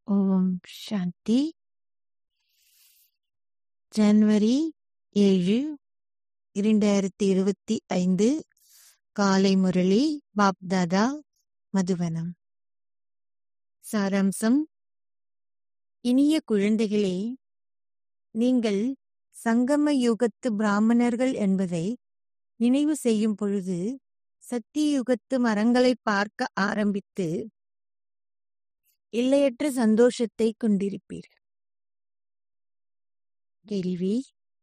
ஓம் சாந்தி ஜனவரி ஏழு இரண்டாயிரத்தி இருபத்தி ஐந்து காலை முரளி பாப்தாதா மதுவனம் சாராம்சம் இனிய குழந்தைகளே நீங்கள் சங்கம யுகத்து பிராமணர்கள் என்பதை நினைவு செய்யும் பொழுது சத்திய யுகத்து மரங்களை பார்க்க ஆரம்பித்து எல்லையற்ற சந்தோஷத்தை கொண்டிருப்பீர்கள் கேள்வி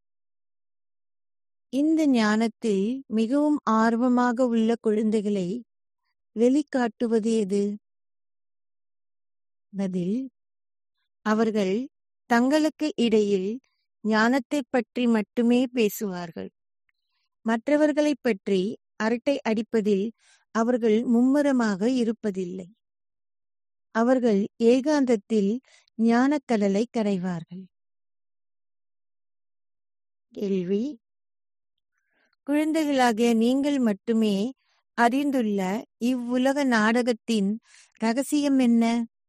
இந்த ஞானத்தில் மிகவும் ஆர்வமாக உள்ள குழந்தைகளை வெளிக்காட்டுவது எது பதில் அவர்கள் தங்களுக்கு இடையில் ஞானத்தை பற்றி மட்டுமே பேசுவார்கள் மற்றவர்களைப் பற்றி அரட்டை அடிப்பதில் அவர்கள் மும்முரமாக இருப்பதில்லை அவர்கள் ஏகாந்தத்தில் ஞானக்கடலை கரைவார்கள் கேள்வி குழந்தைகளாகிய நீங்கள் மட்டுமே அறிந்துள்ள இவ்வுலக நாடகத்தின் ரகசியம் என்ன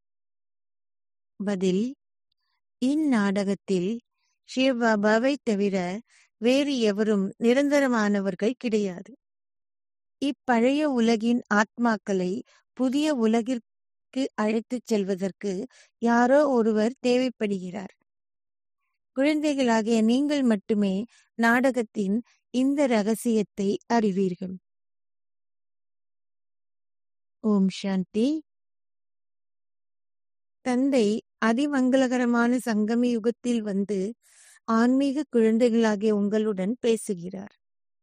பதில் இந்நாடகத்தில் சிவபாபாவை தவிர வேறு எவரும் நிரந்தரமானவர்கள் கிடையாது இப்பழைய உலகின் ஆத்மாக்களை புதிய உலகிற்கு அழைத்துச் செல்வதற்கு யாரோ ஒருவர் தேவைப்படுகிறார் குழந்தைகளாகிய நீங்கள் மட்டுமே நாடகத்தின் இந்த ரகசியத்தை அறிவீர்கள் ஓம் சாந்தி தந்தை அதிமங்களகரமான சங்கம யுகத்தில் வந்து ஆன்மீக குழந்தைகளாகிய உங்களுடன் பேசுகிறார்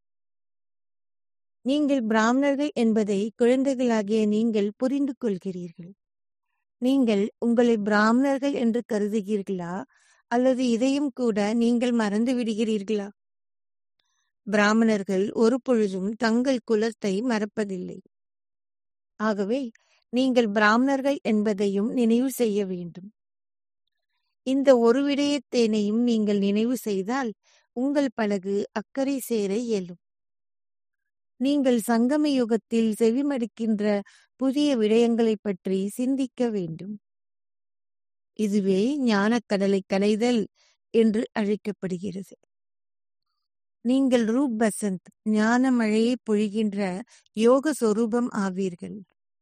நீங்கள் பிராமணர்கள் என்பதை குழந்தைகளாகிய நீங்கள் புரிந்து கொள்கிறீர்கள் நீங்கள் உங்களை பிராமணர்கள் என்று கருதுகிறீர்களா அல்லது இதையும் கூட நீங்கள் மறந்து விடுகிறீர்களா பிராமணர்கள் ஒரு பொழுதும் தங்கள் குலத்தை மறப்பதில்லை ஆகவே நீங்கள் பிராமணர்கள் என்பதையும் நினைவு செய்ய வேண்டும் இந்த ஒரு விடயத்தேனையும் நீங்கள் நினைவு செய்தால் உங்கள் படகு அக்கறை சேர இயலும் நீங்கள் சங்கம யுகத்தில் செவிமடுக்கின்ற புதிய விடயங்களை பற்றி சிந்திக்க வேண்டும் இதுவே ஞானக்கடலை கடைதல் என்று அழைக்கப்படுகிறது நீங்கள் ரூப் பசந்த் ஞான மழையை பொழிகின்ற யோக சொரூபம் ஆவீர்கள்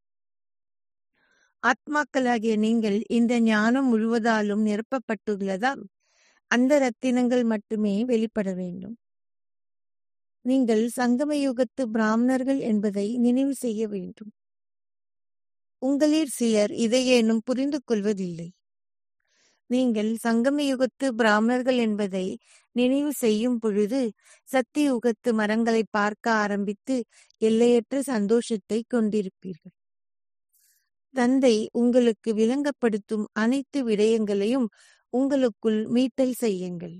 ஆத்மாக்களாகிய நீங்கள் இந்த ஞானம் முழுவதாலும் நிரப்பப்பட்டுள்ளதால் அந்த ரத்தினங்கள் மட்டுமே வெளிப்பட வேண்டும் நீங்கள் சங்கம யுகத்து பிராமணர்கள் என்பதை நினைவு செய்ய வேண்டும் உங்களில் சிலர் இதையேனும் புரிந்து கொள்வதில்லை நீங்கள் சங்கம யுகத்து பிராமணர்கள் என்பதை நினைவு செய்யும் பொழுது சத்திய யுகத்து மரங்களை பார்க்க ஆரம்பித்து எல்லையற்ற சந்தோஷத்தை கொண்டிருப்பீர்கள் தந்தை உங்களுக்கு விளங்கப்படுத்தும் அனைத்து விடயங்களையும் உங்களுக்குள் மீட்டல் செய்யுங்கள்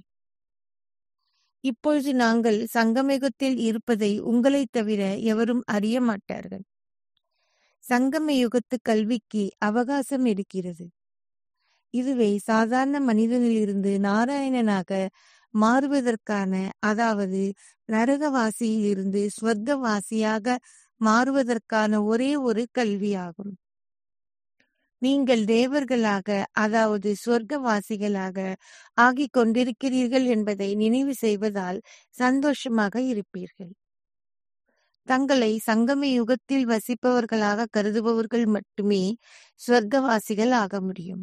இப்பொழுது நாங்கள் சங்கமயுகத்தில் இருப்பதை உங்களை தவிர எவரும் அறிய மாட்டார்கள் சங்கம யுகத்து கல்விக்கு அவகாசம் இருக்கிறது இதுவே சாதாரண மனிதனிலிருந்து நாராயணனாக மாறுவதற்கான அதாவது நரகவாசியில் இருந்து ஸ்வர்க்கவாசியாக மாறுவதற்கான ஒரே ஒரு கல்வியாகும் நீங்கள் தேவர்களாக அதாவது சொர்க்கவாசிகளாக ஆகிக் கொண்டிருக்கிறீர்கள் என்பதை நினைவு செய்வதால் சந்தோஷமாக இருப்பீர்கள் தங்களை சங்கம யுகத்தில் வசிப்பவர்களாக கருதுபவர்கள் மட்டுமே சொர்க்கவாசிகள் ஆக முடியும்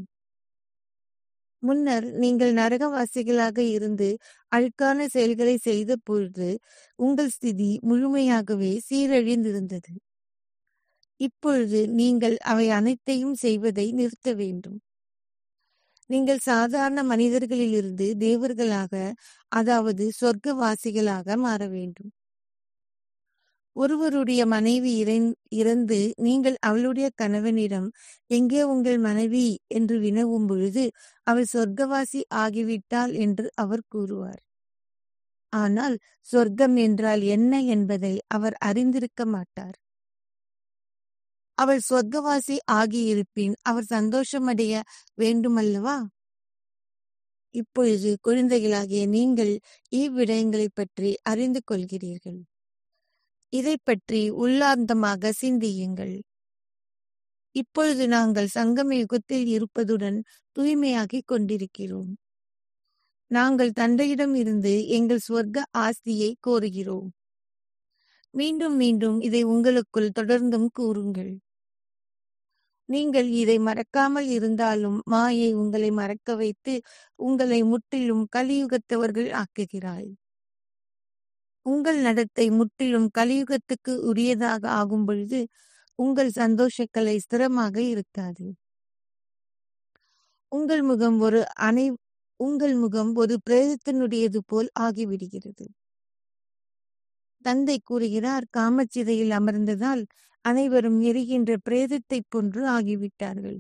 முன்னர் நீங்கள் நரகவாசிகளாக இருந்து அழுக்கான செயல்களை செய்த பொழுது உங்கள் ஸ்திதி முழுமையாகவே சீரழிந்திருந்தது இப்பொழுது நீங்கள் அவை அனைத்தையும் செய்வதை நிறுத்த வேண்டும் நீங்கள் சாதாரண மனிதர்களிலிருந்து தேவர்களாக அதாவது சொர்க்கவாசிகளாக மாற வேண்டும் ஒருவருடைய மனைவி இறந்து நீங்கள் அவளுடைய கணவனிடம் எங்கே உங்கள் மனைவி என்று வினவும் பொழுது அவள் சொர்க்கவாசி ஆகிவிட்டாள் என்று அவர் கூறுவார் ஆனால் சொர்க்கம் என்றால் என்ன என்பதை அவர் அறிந்திருக்க மாட்டார் அவள் சொர்க்கவாசி ஆகியிருப்பின் அவர் சந்தோஷமடைய வேண்டுமல்லவா இப்பொழுது குழந்தைகளாகிய நீங்கள் இவ்விடயங்களை பற்றி அறிந்து கொள்கிறீர்கள் இதை பற்றி உள்ளார்ந்தமாக சிந்தியுங்கள் இப்பொழுது நாங்கள் சங்கம யுகத்தில் இருப்பதுடன் தூய்மையாகிக் கொண்டிருக்கிறோம் நாங்கள் தந்தையிடம் இருந்து எங்கள் சொர்க்க ஆஸ்தியை கோருகிறோம் மீண்டும் மீண்டும் இதை உங்களுக்குள் தொடர்ந்தும் கூறுங்கள் நீங்கள் இதை மறக்காமல் இருந்தாலும் மாயை உங்களை மறக்க வைத்து உங்களை முற்றிலும் கலியுகத்தவர்கள் ஆக்குகிறாய் உங்கள் நடத்தை முற்றிலும் கலியுகத்துக்கு உரியதாக ஆகும் பொழுது உங்கள் சந்தோஷக்கலை ஸ்திரமாக இருக்காது உங்கள் முகம் ஒரு அனை உங்கள் முகம் ஒரு பிரேதத்தினுடையது போல் ஆகிவிடுகிறது தந்தை கூறுகிறார் காமச்சிதையில் அமர்ந்ததால் அனைவரும் எரிகின்ற பிரேதத்தைப் போன்று ஆகிவிட்டார்கள்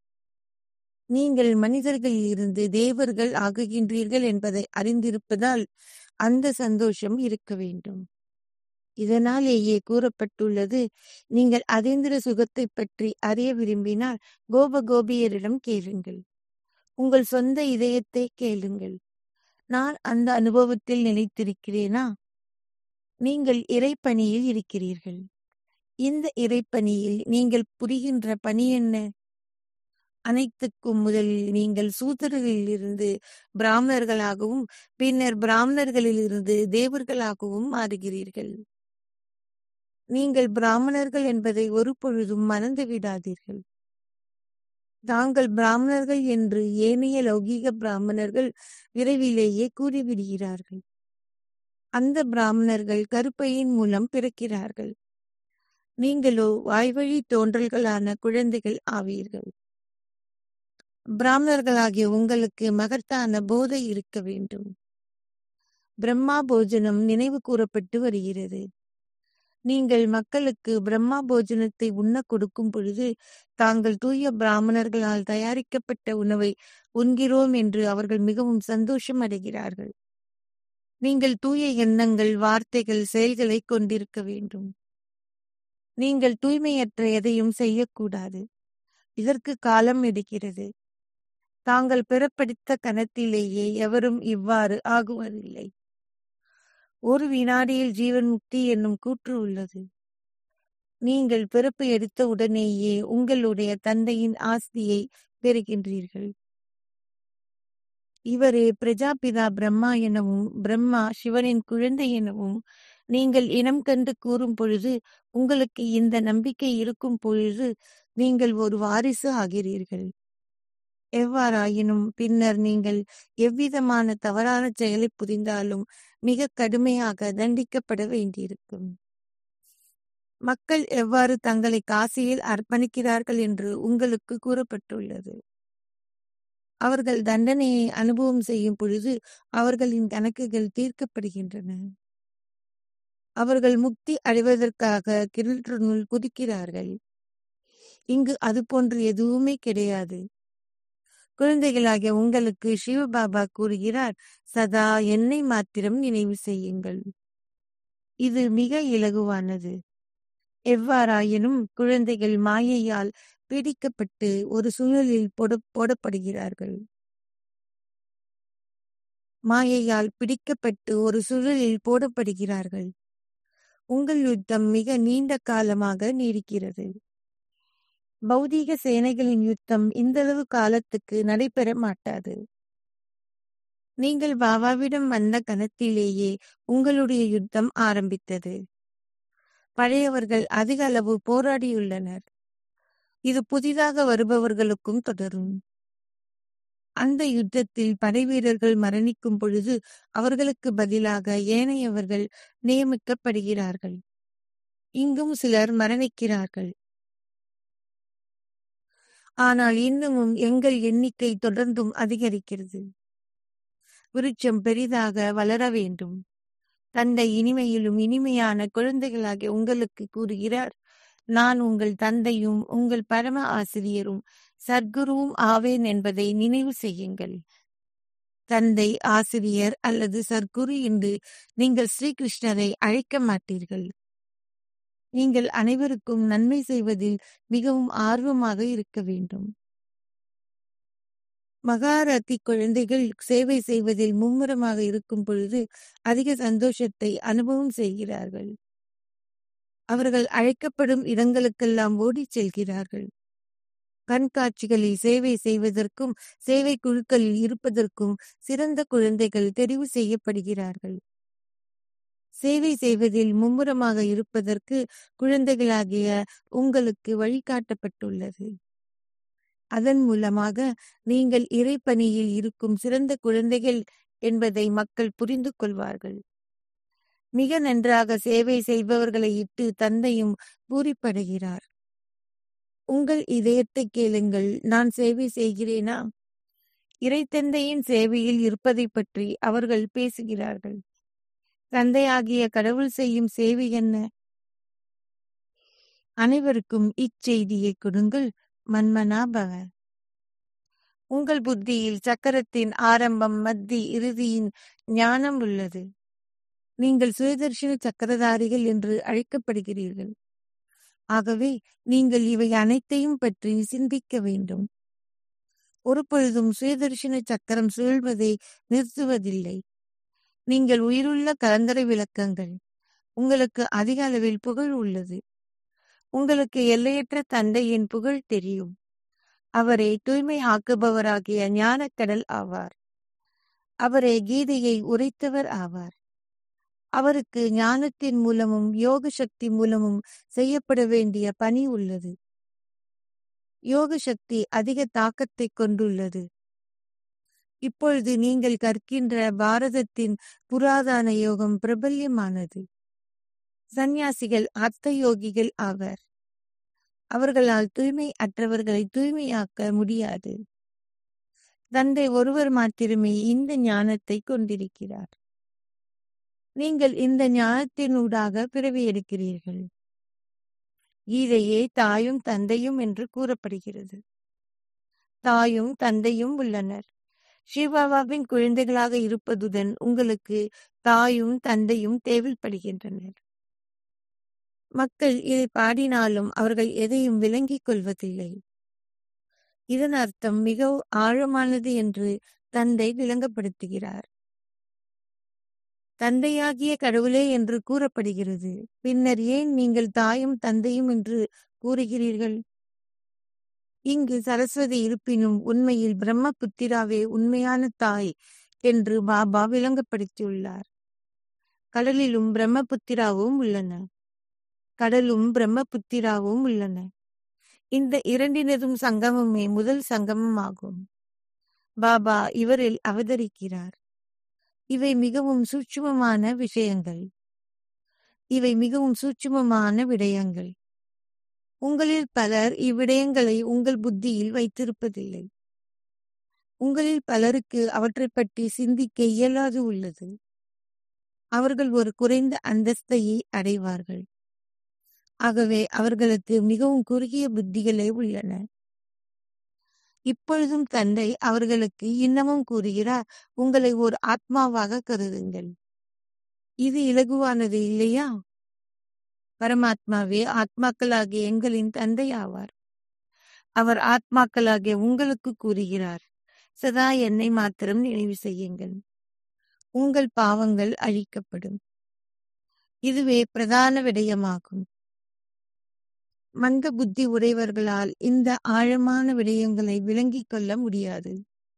நீங்கள் மனிதர்களில் இருந்து தேவர்கள் ஆகுகின்றீர்கள் என்பதை அறிந்திருப்பதால் அந்த சந்தோஷம் இருக்க வேண்டும் இதனாலேயே கூறப்பட்டுள்ளது நீங்கள் அதேந்திர சுகத்தை பற்றி அறிய விரும்பினால் கோப கோபியரிடம் கேளுங்கள் உங்கள் சொந்த இதயத்தை கேளுங்கள் நான் அந்த அனுபவத்தில் நிலைத்திருக்கிறேனா நீங்கள் இறைப்பணியில் இருக்கிறீர்கள் இந்த இறைப்பணியில் நீங்கள் புரிகின்ற பணி என்ன அனைத்துக்கும் முதலில் நீங்கள் சூதர்களிலிருந்து பிராமணர்களாகவும் பின்னர் பிராமணர்களிலிருந்து தேவர்களாகவும் மாறுகிறீர்கள் நீங்கள் பிராமணர்கள் என்பதை ஒரு பொழுதும் மறந்து விடாதீர்கள் தாங்கள் பிராமணர்கள் என்று ஏனைய லௌகீக பிராமணர்கள் விரைவிலேயே கூறிவிடுகிறார்கள் அந்த பிராமணர்கள் கருப்பையின் மூலம் பிறக்கிறார்கள் நீங்களோ வாய்வழி தோன்றல்களான குழந்தைகள் ஆவீர்கள் பிராமணர்களாகிய உங்களுக்கு மகத்தான போதை இருக்க வேண்டும் பிரம்மா போஜனம் நினைவு கூறப்பட்டு வருகிறது நீங்கள் மக்களுக்கு பிரம்மா போஜனத்தை உண்ண கொடுக்கும் பொழுது தாங்கள் தூய பிராமணர்களால் தயாரிக்கப்பட்ட உணவை உண்கிறோம் என்று அவர்கள் மிகவும் சந்தோஷம் அடைகிறார்கள் நீங்கள் தூய எண்ணங்கள் வார்த்தைகள் செயல்களை கொண்டிருக்க வேண்டும் நீங்கள் தூய்மையற்ற எதையும் செய்யக்கூடாது இதற்கு காலம் எடுக்கிறது தாங்கள் பிறப்படுத்த கணத்திலேயே எவரும் இவ்வாறு ஆகுவதில்லை ஒரு வினாடியில் ஜீவன் முக்தி என்னும் கூற்று உள்ளது நீங்கள் பிறப்பு எடுத்த உடனேயே உங்களுடைய தந்தையின் ஆஸ்தியை பெறுகின்றீர்கள் இவரே பிரஜாபிதா பிரம்மா எனவும் பிரம்மா சிவனின் குழந்தை எனவும் நீங்கள் இனம் கண்டு கூறும் பொழுது உங்களுக்கு இந்த நம்பிக்கை இருக்கும் பொழுது நீங்கள் ஒரு வாரிசு ஆகிறீர்கள் எவ்வாறாயினும் பின்னர் நீங்கள் எவ்விதமான தவறான செயலை புரிந்தாலும் மிக கடுமையாக தண்டிக்கப்பட வேண்டியிருக்கும் மக்கள் எவ்வாறு தங்களை காசியில் அர்ப்பணிக்கிறார்கள் என்று உங்களுக்கு கூறப்பட்டுள்ளது அவர்கள் தண்டனையை அனுபவம் செய்யும் பொழுது அவர்களின் கணக்குகள் தீர்க்கப்படுகின்றன அவர்கள் முக்தி அடைவதற்காக கிணற்றுனுள் குதிக்கிறார்கள் இங்கு அது போன்று எதுவுமே கிடையாது குழந்தைகளாகிய உங்களுக்கு சிவபாபா கூறுகிறார் சதா என்னை மாத்திரம் நினைவு செய்யுங்கள் இது மிக இலகுவானது எவ்வாறாயினும் குழந்தைகள் மாயையால் பீடிக்கப்பட்டு ஒரு சூழலில் போட போடப்படுகிறார்கள் மாயையால் பிடிக்கப்பட்டு ஒரு சூழலில் போடப்படுகிறார்கள் உங்கள் யுத்தம் மிக நீண்ட காலமாக நீடிக்கிறது பௌதீக சேனைகளின் யுத்தம் இந்தளவு காலத்துக்கு நடைபெற மாட்டாது நீங்கள் பாபாவிடம் வந்த கணத்திலேயே உங்களுடைய யுத்தம் ஆரம்பித்தது பழையவர்கள் அதிக அளவு போராடியுள்ளனர் இது புதிதாக வருபவர்களுக்கும் தொடரும் அந்த யுத்தத்தில் படைவீரர்கள் மரணிக்கும் பொழுது அவர்களுக்கு பதிலாக ஏனையவர்கள் நியமிக்கப்படுகிறார்கள் இங்கும் சிலர் மரணிக்கிறார்கள் ஆனால் இன்னமும் எங்கள் எண்ணிக்கை தொடர்ந்தும் அதிகரிக்கிறது விருட்சம் பெரிதாக வளர வேண்டும் தந்தை இனிமையிலும் இனிமையான குழந்தைகளாகிய உங்களுக்கு கூறுகிறார் நான் உங்கள் தந்தையும் உங்கள் பரம ஆசிரியரும் சத்குருவும் ஆவேன் என்பதை நினைவு செய்யுங்கள் தந்தை ஆசிரியர் அல்லது சர்க்குரு என்று நீங்கள் ஸ்ரீகிருஷ்ணரை அழைக்க மாட்டீர்கள் நீங்கள் அனைவருக்கும் நன்மை செய்வதில் மிகவும் ஆர்வமாக இருக்க வேண்டும் மகாரதி குழந்தைகள் சேவை செய்வதில் மும்முரமாக இருக்கும் பொழுது அதிக சந்தோஷத்தை அனுபவம் செய்கிறார்கள் அவர்கள் அழைக்கப்படும் இடங்களுக்கெல்லாம் ஓடிச் செல்கிறார்கள் கண்காட்சிகளில் சேவை செய்வதற்கும் சேவை குழுக்களில் இருப்பதற்கும் சிறந்த குழந்தைகள் தெரிவு செய்யப்படுகிறார்கள் சேவை செய்வதில் மும்முரமாக இருப்பதற்கு குழந்தைகளாகிய உங்களுக்கு வழிகாட்டப்பட்டுள்ளது அதன் மூலமாக நீங்கள் இறைப்பணியில் இருக்கும் சிறந்த குழந்தைகள் என்பதை மக்கள் புரிந்து கொள்வார்கள் மிக நன்றாக சேவை செய்பவர்களை இட்டு தந்தையும் பூரிப்படைகிறார் உங்கள் இதயத்தை கேளுங்கள் நான் சேவை செய்கிறேனா இறைத்தந்தையின் சேவையில் இருப்பதை பற்றி அவர்கள் பேசுகிறார்கள் தந்தையாகிய கடவுள் செய்யும் சேவை என்ன அனைவருக்கும் இச்செய்தியை கொடுங்கள் மன்மனா பவ உங்கள் புத்தியில் சக்கரத்தின் ஆரம்பம் மத்தி இறுதியின் ஞானம் உள்ளது நீங்கள் சுயதர்ஷன சக்கரதாரிகள் என்று அழைக்கப்படுகிறீர்கள் ஆகவே நீங்கள் இவை அனைத்தையும் பற்றி சிந்திக்க வேண்டும் ஒரு பொழுதும் சுயதர்ஷன சக்கரம் சுழல்வதை நிறுத்துவதில்லை நீங்கள் உயிருள்ள கலந்தரை விளக்கங்கள் உங்களுக்கு அதிக அளவில் புகழ் உள்ளது உங்களுக்கு எல்லையற்ற தந்தையின் புகழ் தெரியும் அவரே தூய்மை ஆக்குபவராகிய ஞானக்கடல் ஆவார் அவரே கீதையை உரைத்தவர் ஆவார் அவருக்கு ஞானத்தின் மூலமும் யோக சக்தி மூலமும் செய்யப்பட வேண்டிய பணி உள்ளது யோக சக்தி அதிக தாக்கத்தை கொண்டுள்ளது இப்பொழுது நீங்கள் கற்கின்ற பாரதத்தின் புராதன யோகம் பிரபல்யமானது சந்நியாசிகள் அர்த்த யோகிகள் ஆவர் அவர்களால் தூய்மை அற்றவர்களை தூய்மையாக்க முடியாது தந்தை ஒருவர் மாத்திரமே இந்த ஞானத்தை கொண்டிருக்கிறார் நீங்கள் இந்த ஞானத்தினூடாக பிறவி எடுக்கிறீர்கள் கீதையே தாயும் தந்தையும் என்று கூறப்படுகிறது தாயும் தந்தையும் உள்ளனர் சிவபாபாவின் குழந்தைகளாக இருப்பதுடன் உங்களுக்கு தாயும் தந்தையும் தேவைப்படுகின்றனர் மக்கள் இதை பாடினாலும் அவர்கள் எதையும் விளங்கிக் கொள்வதில்லை இதன் அர்த்தம் மிகவும் ஆழமானது என்று தந்தை விளங்கப்படுத்துகிறார் தந்தையாகிய கடவுளே என்று கூறப்படுகிறது பின்னர் ஏன் நீங்கள் தாயும் தந்தையும் என்று கூறுகிறீர்கள் இங்கு சரஸ்வதி இருப்பினும் உண்மையில் பிரம்மபுத்திராவே உண்மையான தாய் என்று பாபா விளங்கப்படுத்தியுள்ளார் கடலிலும் பிரம்மபுத்திராவும் உள்ளன கடலும் பிரம்மபுத்திராவும் உள்ளன இந்த இரண்டினதும் சங்கமமே முதல் சங்கமம் ஆகும் பாபா இவரில் அவதரிக்கிறார் இவை மிகவும் சூட்சுமமான விஷயங்கள் இவை மிகவும் சூட்சுமமான விடயங்கள் உங்களில் பலர் இவ்விடயங்களை உங்கள் புத்தியில் வைத்திருப்பதில்லை உங்களில் பலருக்கு அவற்றை பற்றி சிந்திக்க இயலாது உள்ளது அவர்கள் ஒரு குறைந்த அந்தஸ்தையை அடைவார்கள் ஆகவே அவர்களுக்கு மிகவும் குறுகிய புத்திகளே உள்ளன இப்பொழுதும் தந்தை அவர்களுக்கு இன்னமும் கூறுகிறார் உங்களை ஒரு ஆத்மாவாக கருதுங்கள் இது இலகுவானது இல்லையா பரமாத்மாவே ஆத்மாக்களாகிய எங்களின் தந்தை ஆவார் அவர் ஆத்மாக்களாகிய உங்களுக்கு கூறுகிறார் சதா என்னை மாத்திரம் நினைவு செய்யுங்கள் உங்கள் பாவங்கள் அழிக்கப்படும் இதுவே பிரதான விடயமாகும் மந்த புத்தி உடையவர்களால் இந்த ஆழமான விடயங்களை விளங்கிக் கொள்ள முடியாது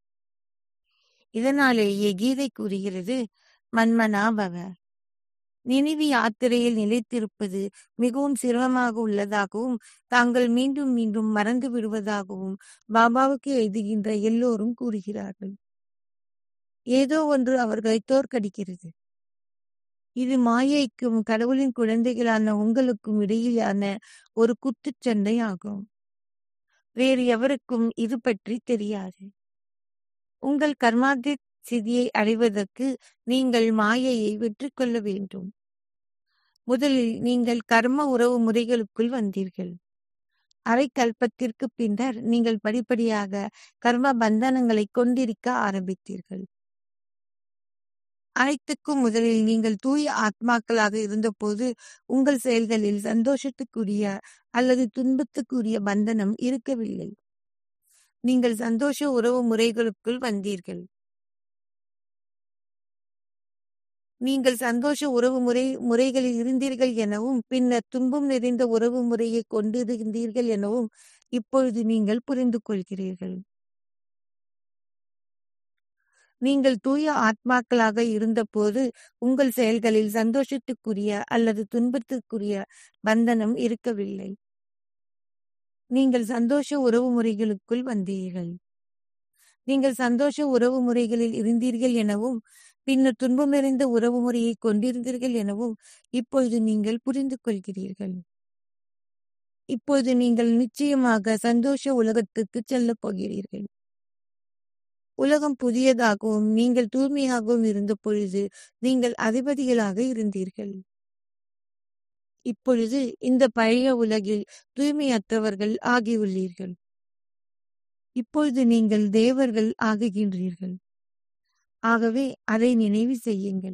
இதனாலேயே கீதை கூறுகிறது மன்மனா பவ நினைவு யாத்திரையில் நிலைத்திருப்பது மிகவும் சிரமமாக உள்ளதாகவும் தாங்கள் மீண்டும் மீண்டும் மறந்து விடுவதாகவும் பாபாவுக்கு எழுதுகின்ற எல்லோரும் கூறுகிறார்கள் ஏதோ ஒன்று அவர்களை தோற்கடிக்கிறது இது மாயைக்கும் கடவுளின் குழந்தைகளான உங்களுக்கும் இடையிலான ஒரு குத்துச்சண்டை ஆகும் வேறு எவருக்கும் இது பற்றி தெரியாது உங்கள் கர்மாதி சிதியை அடைவதற்கு நீங்கள் மாயையை வெற்றி கொள்ள வேண்டும் முதலில் நீங்கள் கர்ம உறவு முறைகளுக்குள் வந்தீர்கள் அரை கல்பத்திற்கு பின்னர் நீங்கள் படிப்படியாக கர்ம பந்தனங்களை கொண்டிருக்க ஆரம்பித்தீர்கள் அனைத்துக்கும் முதலில் நீங்கள் தூய ஆத்மாக்களாக இருந்தபோது உங்கள் செயல்களில் சந்தோஷத்துக்குரிய அல்லது துன்பத்துக்குரிய பந்தனம் இருக்கவில்லை நீங்கள் சந்தோஷ உறவு முறைகளுக்குள் வந்தீர்கள் நீங்கள் சந்தோஷ உறவு முறை முறைகளில் இருந்தீர்கள் எனவும் பின்னர் துன்பம் நிறைந்த உறவு முறையை கொண்டிருந்தீர்கள் எனவும் இப்பொழுது நீங்கள் புரிந்து கொள்கிறீர்கள் நீங்கள் தூய ஆத்மாக்களாக இருந்தபோது உங்கள் செயல்களில் சந்தோஷத்துக்குரிய அல்லது துன்பத்துக்குரிய பந்தனம் இருக்கவில்லை நீங்கள் சந்தோஷ உறவு முறைகளுக்குள் வந்தீர்கள் நீங்கள் சந்தோஷ உறவு முறைகளில் இருந்தீர்கள் எனவும் பின்னர் துன்பம் நிறைந்த உறவு முறையை கொண்டிருந்தீர்கள் எனவும் இப்பொழுது நீங்கள் புரிந்து கொள்கிறீர்கள் இப்பொழுது நீங்கள் நிச்சயமாக சந்தோஷ உலகத்துக்கு செல்லப் போகிறீர்கள் உலகம் புதியதாகவும் நீங்கள் தூய்மையாகவும் இருந்த பொழுது நீங்கள் அதிபதிகளாக இருந்தீர்கள் இப்பொழுது இந்த பழைய உலகில் தூய்மையற்றவர்கள் ஆகியுள்ளீர்கள் இப்பொழுது நீங்கள் தேவர்கள் ஆகுகின்றீர்கள் ஆகவே அதை நினைவு செய்யுங்கள்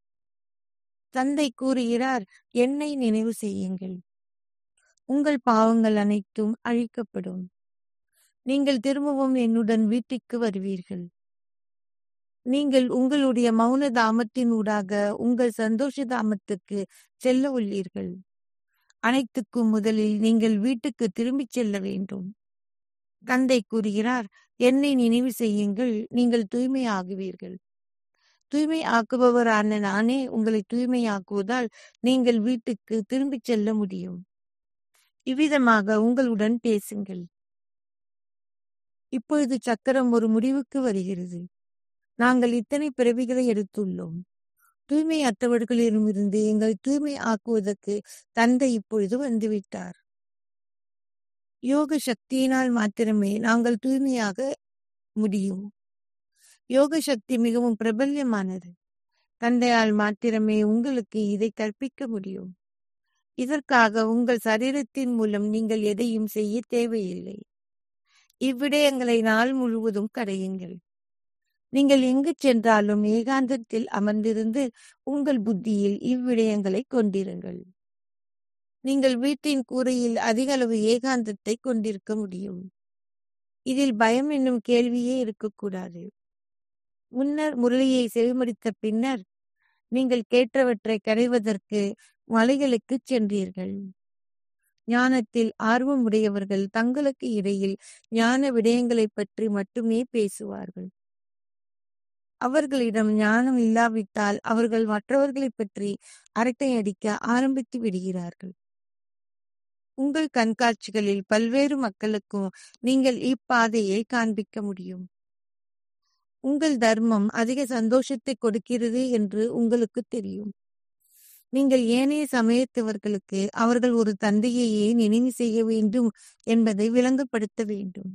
தந்தை கூறுகிறார் என்னை நினைவு செய்யுங்கள் உங்கள் பாவங்கள் அனைத்தும் அழிக்கப்படும் நீங்கள் திரும்பவும் என்னுடன் வீட்டுக்கு வருவீர்கள் நீங்கள் உங்களுடைய மௌன தாமத்தின் ஊடாக உங்கள் சந்தோஷ தாமத்துக்கு செல்ல உள்ளீர்கள் அனைத்துக்கும் முதலில் நீங்கள் வீட்டுக்கு திரும்பிச் செல்ல வேண்டும் தந்தை கூறுகிறார் என்னை நினைவு செய்யுங்கள் நீங்கள் தூய்மையாகுவீர்கள் தூய்மை ஆக்குபவரான நானே உங்களை தூய்மையாக்குவதால் நீங்கள் வீட்டுக்கு திரும்பிச் செல்ல முடியும் இவ்விதமாக உங்களுடன் பேசுங்கள் இப்பொழுது சக்கரம் ஒரு முடிவுக்கு வருகிறது நாங்கள் இத்தனை பிறவிகளை எடுத்துள்ளோம் தூய்மை அற்றவர்களிடமிருந்து எங்களை தூய்மை ஆக்குவதற்கு தந்தை இப்பொழுது வந்துவிட்டார் யோக சக்தியினால் மாத்திரமே நாங்கள் தூய்மையாக முடியும் யோக சக்தி மிகவும் பிரபல்யமானது தந்தையால் மாத்திரமே உங்களுக்கு இதை கற்பிக்க முடியும் இதற்காக உங்கள் சரீரத்தின் மூலம் நீங்கள் எதையும் செய்ய தேவையில்லை இவ்விடயங்களை நாள் முழுவதும் கடையுங்கள் நீங்கள் எங்கு சென்றாலும் ஏகாந்தத்தில் அமர்ந்திருந்து உங்கள் புத்தியில் இவ்விடயங்களை கொண்டிருங்கள் நீங்கள் வீட்டின் கூரையில் அதிக அளவு ஏகாந்தத்தை கொண்டிருக்க முடியும் இதில் பயம் என்னும் கேள்வியே இருக்கக்கூடாது முன்னர் முரளியை செவிமடித்த பின்னர் நீங்கள் கேட்டவற்றை கரைவதற்கு மலைகளுக்கு சென்றீர்கள் ஞானத்தில் ஆர்வமுடையவர்கள் தங்களுக்கு இடையில் ஞான விடயங்களைப் பற்றி மட்டுமே பேசுவார்கள் அவர்களிடம் ஞானம் இல்லாவிட்டால் அவர்கள் மற்றவர்களைப் பற்றி அரட்டை அடிக்க ஆரம்பித்து விடுகிறார்கள் உங்கள் கண்காட்சிகளில் பல்வேறு மக்களுக்கும் நீங்கள் இப்பாதையை காண்பிக்க முடியும் உங்கள் தர்மம் அதிக சந்தோஷத்தை கொடுக்கிறது என்று உங்களுக்கு தெரியும் நீங்கள் ஏனைய சமயத்தவர்களுக்கு அவர்கள் ஒரு தந்தையையே நினைவு செய்ய வேண்டும் என்பதை விளங்கப்படுத்த வேண்டும்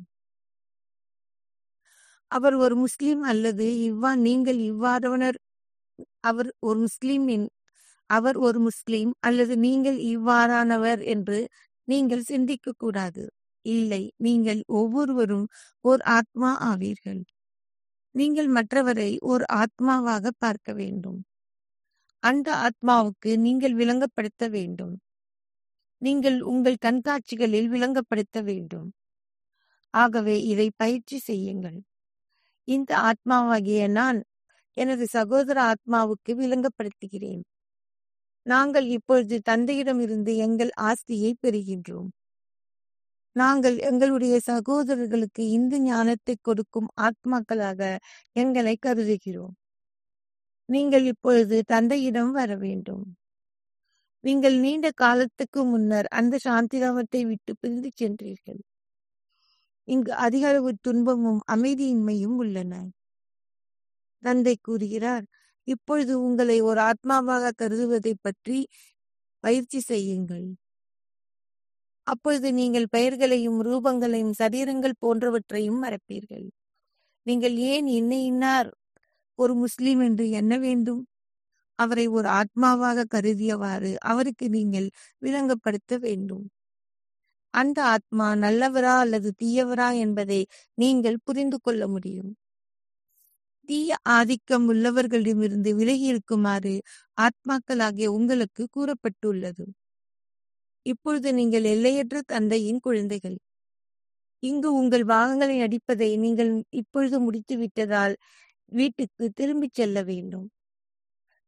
அவர் ஒரு முஸ்லிம் அல்லது இவ்வா நீங்கள் இவ்வாறவனர் அவர் ஒரு முஸ்லிம் என்- அவர் ஒரு முஸ்லிம் அல்லது நீங்கள் இவ்வாறானவர் என்று நீங்கள் சிந்திக்க கூடாது இல்லை நீங்கள் ஒவ்வொருவரும் ஓர் ஆத்மா ஆவீர்கள் நீங்கள் மற்றவரை ஓர் ஆத்மாவாக பார்க்க வேண்டும் அந்த ஆத்மாவுக்கு நீங்கள் விளங்கப்படுத்த வேண்டும் நீங்கள் உங்கள் கண்காட்சிகளில் விளங்கப்படுத்த வேண்டும் ஆகவே இதை பயிற்சி செய்யுங்கள் இந்த ஆத்மாவாகிய நான் எனது சகோதர ஆத்மாவுக்கு விளங்கப்படுத்துகிறேன் நாங்கள் இப்பொழுது தந்தையிடமிருந்து எங்கள் ஆஸ்தியை பெறுகின்றோம் நாங்கள் எங்களுடைய சகோதரர்களுக்கு இந்த ஞானத்தை கொடுக்கும் ஆத்மாக்களாக எங்களை கருதுகிறோம் நீங்கள் இப்பொழுது தந்தையிடம் வர வேண்டும் நீங்கள் நீண்ட காலத்துக்கு முன்னர் அந்த சாந்திராமத்தை விட்டு பிரிந்து சென்றீர்கள் இங்கு அதிக அளவு துன்பமும் அமைதியின்மையும் உள்ளன தந்தை கூறுகிறார் இப்பொழுது உங்களை ஒரு ஆத்மாவாக கருதுவதை பற்றி பயிற்சி செய்யுங்கள் அப்பொழுது நீங்கள் பெயர்களையும் ரூபங்களையும் சரீரங்கள் போன்றவற்றையும் மறப்பீர்கள் நீங்கள் ஏன் இன்ன இன்னார் ஒரு முஸ்லிம் என்று எண்ண வேண்டும் அவரை ஒரு ஆத்மாவாக கருதியவாறு அவருக்கு நீங்கள் விளங்கப்படுத்த வேண்டும் அந்த ஆத்மா நல்லவரா அல்லது தீயவரா என்பதை நீங்கள் புரிந்து கொள்ள முடியும் தீய ஆதிக்கம் உள்ளவர்களிடமிருந்து விலகி இருக்குமாறு ஆத்மாக்களாகிய உங்களுக்கு கூறப்பட்டுள்ளது இப்பொழுது நீங்கள் எல்லையற்ற தந்தையின் குழந்தைகள் இங்கு உங்கள் பாகங்களை அடிப்பதை நீங்கள் இப்பொழுது முடித்து விட்டதால் வீட்டுக்கு திரும்பிச் செல்ல வேண்டும்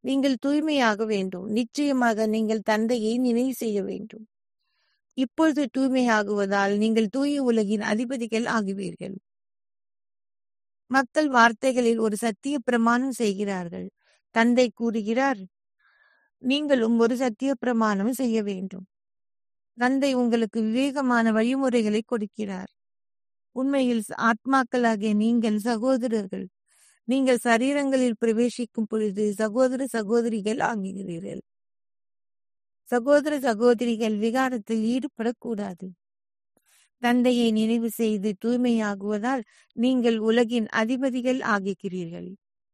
நீங்கள் தூய்மையாக வேண்டும் நிச்சயமாக நீங்கள் தந்தையை நினைவு செய்ய வேண்டும் இப்பொழுது தூய்மையாகுவதால் நீங்கள் தூய உலகின் அதிபதிகள் ஆகுவீர்கள் மக்கள் வார்த்தைகளில் ஒரு சத்திய பிரமாணம் செய்கிறார்கள் தந்தை கூறுகிறார் நீங்களும் ஒரு சத்திய பிரமாணம் செய்ய வேண்டும் தந்தை உங்களுக்கு விவேகமான வழிமுறைகளை கொடுக்கிறார் உண்மையில் ஆத்மாக்களாகிய நீங்கள் சகோதரர்கள் நீங்கள் சரீரங்களில் பிரவேசிக்கும் பொழுது சகோதர சகோதரிகள் ஆகுகிறீர்கள் சகோதர சகோதரிகள் விகாரத்தில் ஈடுபடக்கூடாது தந்தையை நினைவு செய்து தூய்மையாகுவதால் நீங்கள் உலகின் அதிபதிகள் ஆகுகிறீர்கள்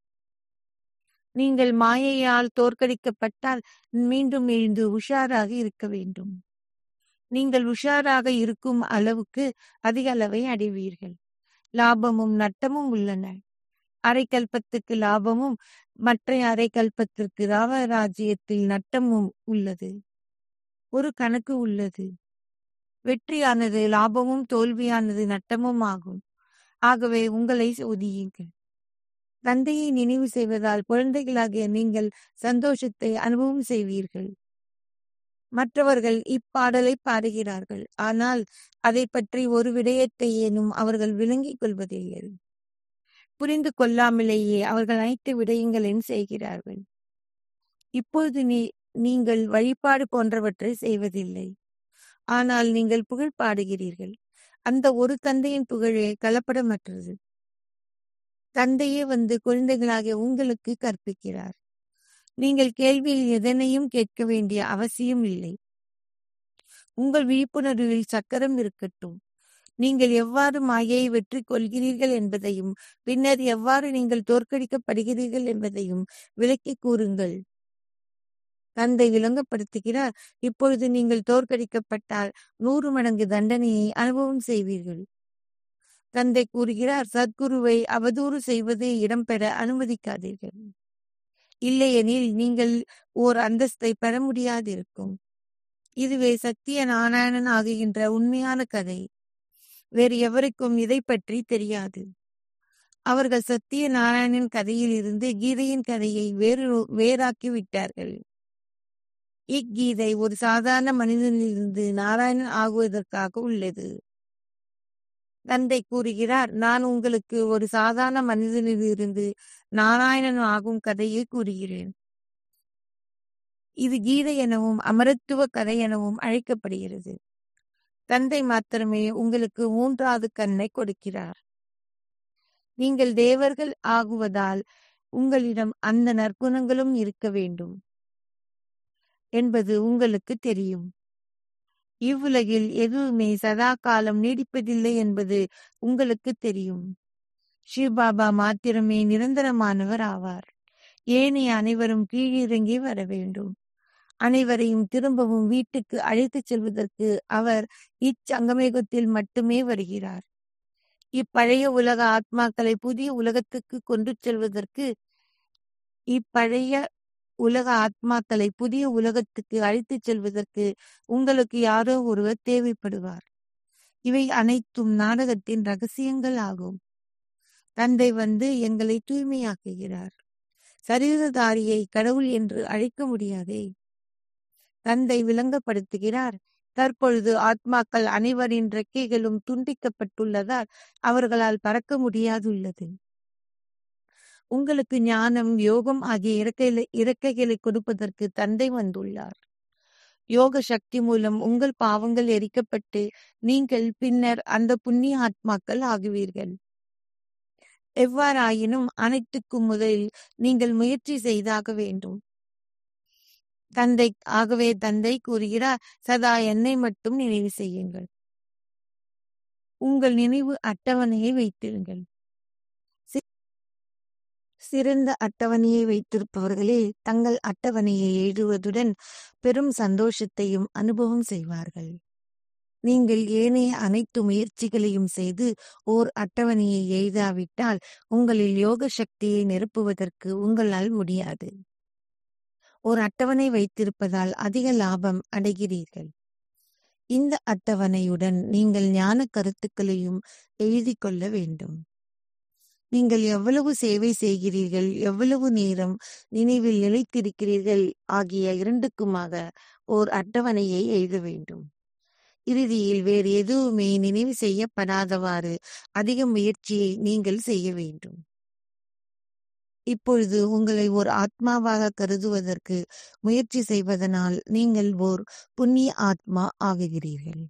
நீங்கள் மாயையால் தோற்கடிக்கப்பட்டால் மீண்டும் எழுந்து உஷாராக இருக்க வேண்டும் நீங்கள் உஷாராக இருக்கும் அளவுக்கு அதிக அளவை அடைவீர்கள் லாபமும் நட்டமும் உள்ளன அரைக்கல்பத்துக்கு லாபமும் மற்ற அரைக்கல்பத்திற்கு ராமராஜ்யத்தில் நட்டமும் உள்ளது ஒரு கணக்கு உள்ளது வெற்றியானது லாபமும் தோல்வியானது நட்டமும் ஆகும் ஆகவே உங்களை ஒதியுங்கள் தந்தையை நினைவு செய்வதால் குழந்தைகளாகிய நீங்கள் சந்தோஷத்தை அனுபவம் செய்வீர்கள் மற்றவர்கள் இப்பாடலை பாடுகிறார்கள் ஆனால் அதை பற்றி ஒரு விடயத்தை ஏனும் அவர்கள் விளங்கிக் கொள்வதில்லை புரிந்து கொள்ளாமலேயே அவர்கள் அனைத்து விடயங்களையும் செய்கிறார்கள் இப்பொழுது நீ நீங்கள் வழிபாடு போன்றவற்றை செய்வதில்லை ஆனால் நீங்கள் புகழ் பாடுகிறீர்கள் அந்த ஒரு தந்தையின் புகழே கலப்படமற்றது தந்தையே வந்து குழந்தைகளாகிய உங்களுக்கு கற்பிக்கிறார் நீங்கள் கேள்வியில் எதனையும் கேட்க வேண்டிய அவசியம் இல்லை உங்கள் விழிப்புணர்வில் சக்கரம் இருக்கட்டும் நீங்கள் எவ்வாறு மாயையை வெற்றி கொள்கிறீர்கள் என்பதையும் பின்னர் எவ்வாறு நீங்கள் தோற்கடிக்கப்படுகிறீர்கள் என்பதையும் விளக்கி கூறுங்கள் தந்தை விளங்கப்படுத்துகிறார் இப்பொழுது நீங்கள் தோற்கடிக்கப்பட்டால் நூறு மடங்கு தண்டனையை அனுபவம் செய்வீர்கள் தந்தை கூறுகிறார் சத்குருவை அவதூறு செய்வது இடம்பெற அனுமதிக்காதீர்கள் இல்லையெனில் நீங்கள் ஓர் அந்தஸ்தை பெற முடியாதிருக்கும் இதுவே சத்திய நாராயணன் ஆகுகின்ற உண்மையான கதை வேறு எவருக்கும் இதை பற்றி தெரியாது அவர்கள் சத்திய நாராயணன் கதையில் இருந்து கீதையின் கதையை வேறு வேறாக்கி விட்டார்கள் இக்கீதை ஒரு சாதாரண மனிதனிலிருந்து நாராயணன் ஆகுவதற்காக உள்ளது தந்தை கூறுகிறார் நான் உங்களுக்கு ஒரு சாதாரண மனிதனிலிருந்து நாராயணன் ஆகும் கதையை கூறுகிறேன் இது கீதை எனவும் அமரத்துவ கதை எனவும் அழைக்கப்படுகிறது தந்தை மாத்திரமே உங்களுக்கு மூன்றாவது கண்ணை கொடுக்கிறார் நீங்கள் தேவர்கள் ஆகுவதால் உங்களிடம் அந்த நற்குணங்களும் இருக்க வேண்டும் என்பது உங்களுக்கு தெரியும் இவ்வுலகில் எதுவுமே சதா காலம் நீடிப்பதில்லை என்பது உங்களுக்கு தெரியும் சிவபாபா மாத்திரமே நிரந்தரமானவர் ஆவார் ஏனைய அனைவரும் கீழிறங்கி வர வேண்டும் அனைவரையும் திரும்பவும் வீட்டுக்கு அழைத்துச் செல்வதற்கு அவர் இச்சங்கமேகத்தில் மட்டுமே வருகிறார் இப்பழைய உலக ஆத்மாக்களை புதிய உலகத்துக்கு கொண்டு செல்வதற்கு இப்பழைய உலக ஆத்மாக்களை புதிய உலகத்துக்கு அழைத்துச் செல்வதற்கு உங்களுக்கு யாரோ ஒருவர் தேவைப்படுவார் இவை அனைத்தும் நாடகத்தின் ரகசியங்கள் ஆகும் தந்தை வந்து எங்களை தூய்மையாக்குகிறார் சரீரதாரியை கடவுள் என்று அழைக்க முடியாதே தந்தை விளங்கப்படுத்துகிறார் தற்பொழுது ஆத்மாக்கள் அனைவரின் ரெக்கைகளும் துண்டிக்கப்பட்டுள்ளதால் அவர்களால் பறக்க முடியாதுள்ளது உங்களுக்கு ஞானம் யோகம் ஆகிய இறக்கைகளை இறக்கைகளை கொடுப்பதற்கு தந்தை வந்துள்ளார் யோக சக்தி மூலம் உங்கள் பாவங்கள் எரிக்கப்பட்டு நீங்கள் பின்னர் அந்த புண்ணிய ஆத்மாக்கள் ஆகுவீர்கள் எவ்வாறாயினும் அனைத்துக்கும் முதலில் நீங்கள் முயற்சி செய்தாக வேண்டும் தந்தை ஆகவே தந்தை கூறுகிறார் சதா என்னை மட்டும் நினைவு செய்யுங்கள் உங்கள் நினைவு அட்டவணையை வைத்திருங்கள் சிறந்த அட்டவணையை வைத்திருப்பவர்களே தங்கள் அட்டவணையை எழுதுவதுடன் பெரும் சந்தோஷத்தையும் அனுபவம் செய்வார்கள் நீங்கள் ஏனைய அனைத்து முயற்சிகளையும் செய்து ஓர் அட்டவணையை எழுதாவிட்டால் உங்களில் யோக சக்தியை நிரப்புவதற்கு உங்களால் முடியாது ஒரு அட்டவணை வைத்திருப்பதால் அதிக லாபம் அடைகிறீர்கள் இந்த அட்டவணையுடன் நீங்கள் ஞான கருத்துக்களையும் எழுதி கொள்ள வேண்டும் நீங்கள் எவ்வளவு சேவை செய்கிறீர்கள் எவ்வளவு நேரம் நினைவில் நிலைத்திருக்கிறீர்கள் ஆகிய இரண்டுக்குமாக ஓர் அட்டவணையை எழுத வேண்டும் இறுதியில் வேறு எதுவுமே நினைவு செய்யப்படாதவாறு அதிக முயற்சியை நீங்கள் செய்ய வேண்டும் இப்பொழுது உங்களை ஓர் ஆத்மாவாக கருதுவதற்கு முயற்சி செய்வதனால் நீங்கள் ஓர் புண்ணிய ஆத்மா ஆகுகிறீர்கள்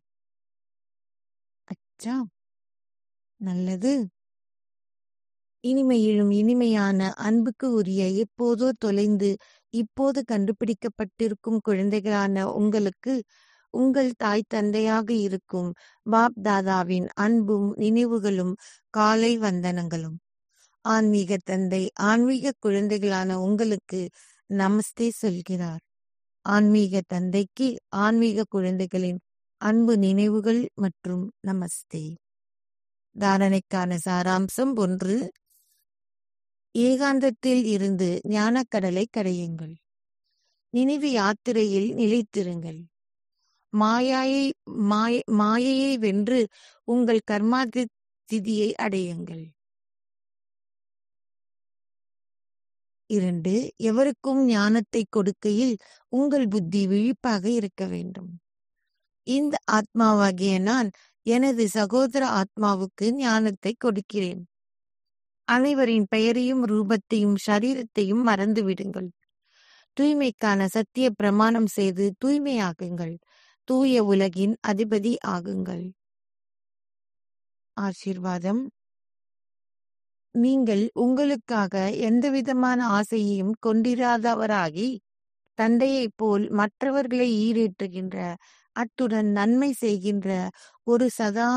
அச்சா நல்லது இனிமையிலும் இனிமையான அன்புக்கு உரிய எப்போதோ தொலைந்து இப்போது கண்டுபிடிக்கப்பட்டிருக்கும் குழந்தைகளான உங்களுக்கு உங்கள் தாய் தந்தையாக இருக்கும் பாப் தாதாவின் அன்பும் நினைவுகளும் காலை வந்தனங்களும் ஆன்மீக தந்தை ஆன்மீக குழந்தைகளான உங்களுக்கு நமஸ்தே சொல்கிறார் ஆன்மீக தந்தைக்கு ஆன்மீக குழந்தைகளின் அன்பு நினைவுகள் மற்றும் நமஸ்தே தாரணைக்கான சாராம்சம் ஒன்று ஏகாந்தத்தில் இருந்து ஞானக்கடலை கடையுங்கள் நினைவு யாத்திரையில் நிலைத்திருங்கள் மாயாயை மாய மாயையை வென்று உங்கள் கர்மாதி திதியை அடையுங்கள் இரண்டு எவருக்கும் ஞானத்தை கொடுக்கையில் உங்கள் புத்தி விழிப்பாக இருக்க வேண்டும் இந்த ஆத்மாவாகிய நான் எனது சகோதர ஆத்மாவுக்கு ஞானத்தை கொடுக்கிறேன் அனைவரின் பெயரையும் ரூபத்தையும் சரீரத்தையும் மறந்து விடுங்கள் தூய்மைக்கான சத்திய பிரமாணம் செய்து தூய்மையாகுங்கள் தூய உலகின் அதிபதி ஆகுங்கள் ஆசீர்வாதம் நீங்கள் உங்களுக்காக எந்தவிதமான ஆசையையும் கொண்டிராதவராகி தந்தையைப் போல் மற்றவர்களை ஈடேற்றுகின்ற அத்துடன் நன்மை செய்கின்ற ஒரு சதா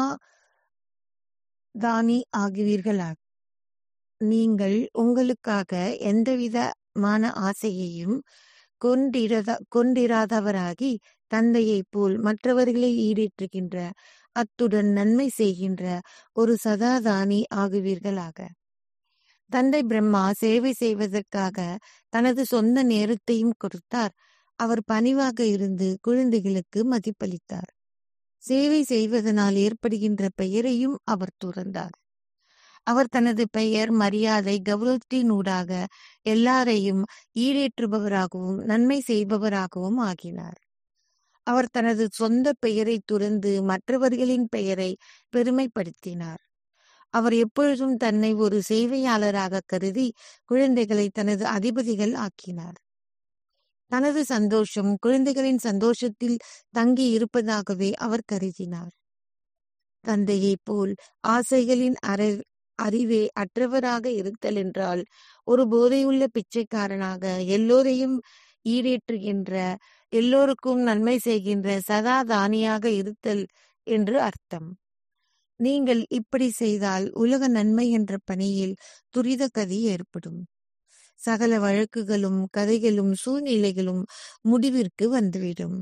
தானி ஆகுவீர்களாக நீங்கள் உங்களுக்காக எந்தவிதமான ஆசையையும் கொண்டிரத கொண்டிராதவராகி தந்தையைப் போல் மற்றவர்களை ஈடேற்றுகின்ற அத்துடன் நன்மை செய்கின்ற ஒரு சதாதானி ஆகுவீர்களாக தந்தை பிரம்மா சேவை செய்வதற்காக தனது சொந்த நேரத்தையும் கொடுத்தார் அவர் பணிவாக இருந்து குழந்தைகளுக்கு மதிப்பளித்தார் சேவை செய்வதனால் ஏற்படுகின்ற பெயரையும் அவர் துறந்தார் அவர் தனது பெயர் மரியாதை கௌரவத்தினூடாக எல்லாரையும் ஈடேற்றுபவராகவும் நன்மை செய்பவராகவும் ஆகினார் அவர் தனது சொந்த பெயரை துறந்து மற்றவர்களின் பெயரை பெருமைப்படுத்தினார் அவர் எப்பொழுதும் தன்னை ஒரு சேவையாளராக கருதி குழந்தைகளை தனது அதிபதிகள் ஆக்கினார் தனது சந்தோஷம் குழந்தைகளின் சந்தோஷத்தில் தங்கி இருப்பதாகவே அவர் கருதினார் தந்தையைப் போல் ஆசைகளின் அற அறிவே அற்றவராக இருத்தல் என்றால் ஒரு போதையுள்ள பிச்சைக்காரனாக எல்லோரையும் ஈடேற்றுகின்ற எல்லோருக்கும் நன்மை செய்கின்ற சதா தானியாக இருத்தல் என்று அர்த்தம் நீங்கள் இப்படி செய்தால் உலக நன்மை என்ற பணியில் துரித கதி ஏற்படும் சகல வழக்குகளும் கதைகளும் சூழ்நிலைகளும் முடிவிற்கு வந்துவிடும்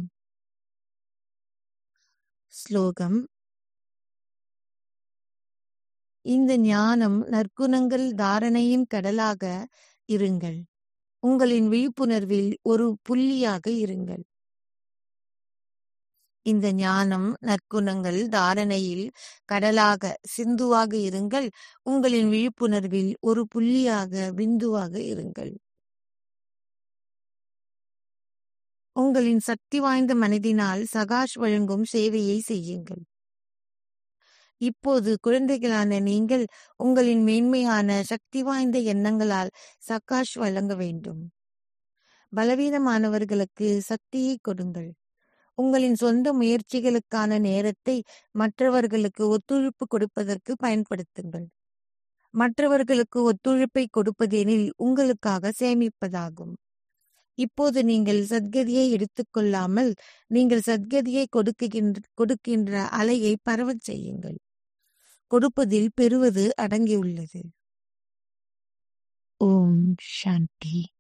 ஸ்லோகம் இந்த ஞானம் நற்குணங்கள் தாரணையின் கடலாக இருங்கள் உங்களின் விழிப்புணர்வில் ஒரு புள்ளியாக இருங்கள் இந்த ஞானம் நற்குணங்கள் தாரணையில் கடலாக சிந்துவாக இருங்கள் உங்களின் விழிப்புணர்வில் ஒரு புள்ளியாக பிந்துவாக இருங்கள் உங்களின் சக்தி வாய்ந்த மனதினால் சகாஷ் வழங்கும் சேவையை செய்யுங்கள் இப்போது குழந்தைகளான நீங்கள் உங்களின் மேன்மையான சக்தி வாய்ந்த எண்ணங்களால் சகாஷ் வழங்க வேண்டும் பலவீனமானவர்களுக்கு சக்தியை கொடுங்கள் உங்களின் சொந்த முயற்சிகளுக்கான நேரத்தை மற்றவர்களுக்கு ஒத்துழைப்பு கொடுப்பதற்கு பயன்படுத்துங்கள் மற்றவர்களுக்கு ஒத்துழைப்பை கொடுப்பதெனில் உங்களுக்காக சேமிப்பதாகும் இப்போது நீங்கள் சத்கதியை எடுத்துக்கொள்ளாமல் நீங்கள் சத்கதியை கொடுக்குகின்ற கொடுக்கின்ற அலையை பரவச் செய்யுங்கள் கொடுப்பதில் பெறுவது அடங்கியுள்ளது ஓம் சாந்தி